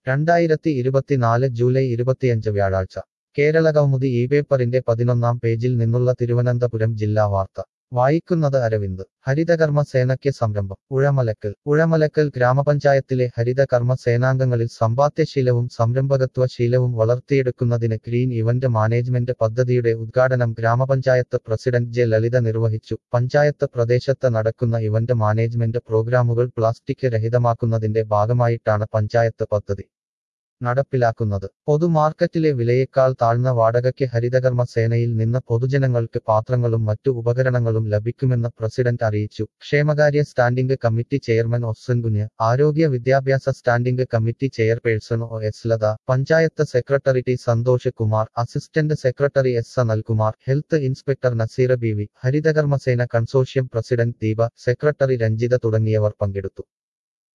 രണ്ടായിരത്തി ഇരുപത്തിനാല് ജൂലൈ ഇരുപത്തിയഞ്ച് വ്യാഴാഴ്ച കേരള കൗമുദി ഈ പേപ്പറിന്റെ പതിനൊന്നാം പേജിൽ നിന്നുള്ള തിരുവനന്തപുരം ജില്ലാ വാർത്ത വായിക്കുന്നത് അരവിന്ദ് ഹരിതകർമ്മ സേനയ്ക്ക് സംരംഭം ഉഴമലക്കൽ ഉഴമലക്കൽ ഗ്രാമപഞ്ചായത്തിലെ ഹരിതകർമ്മ സേനാംഗങ്ങളിൽ സമ്പാദ്യശീലവും സംരംഭകത്വ ശീലവും വളർത്തിയെടുക്കുന്നതിന് ഗ്രീൻ ഇവന്റ് മാനേജ്മെന്റ് പദ്ധതിയുടെ ഉദ്ഘാടനം ഗ്രാമപഞ്ചായത്ത് പ്രസിഡന്റ് ജെ ലളിത നിർവഹിച്ചു പഞ്ചായത്ത് പ്രദേശത്ത് നടക്കുന്ന ഇവന്റ് മാനേജ്മെന്റ് പ്രോഗ്രാമുകൾ പ്ലാസ്റ്റിക് രഹിതമാക്കുന്നതിന്റെ ഭാഗമായിട്ടാണ് പഞ്ചായത്ത് പദ്ധതി നടപ്പിലാക്കുന്നത് പൊതുമാർക്കറ്റിലെ വിലയേക്കാൾ താഴ്ന്ന വാടകയ്ക്ക് ഹരിതകർമ്മ സേനയിൽ നിന്ന് പൊതുജനങ്ങൾക്ക് പാത്രങ്ങളും മറ്റു ഉപകരണങ്ങളും ലഭിക്കുമെന്ന് പ്രസിഡന്റ് അറിയിച്ചു ക്ഷേമകാര്യ സ്റ്റാൻഡിംഗ് കമ്മിറ്റി ചെയർമാൻ ഒസ്സൻകുഞ്ഞ് ആരോഗ്യ വിദ്യാഭ്യാസ standing committee chairperson O S Latha panchayat secretary T Santhosh Kumar assistant secretary S Sanalkumar health inspector Naseera B V ഹരിതകർമ്മസേന consortium president Deepa secretary Ranjitha തുടങ്ങിയവർ പങ്കെടുത്തു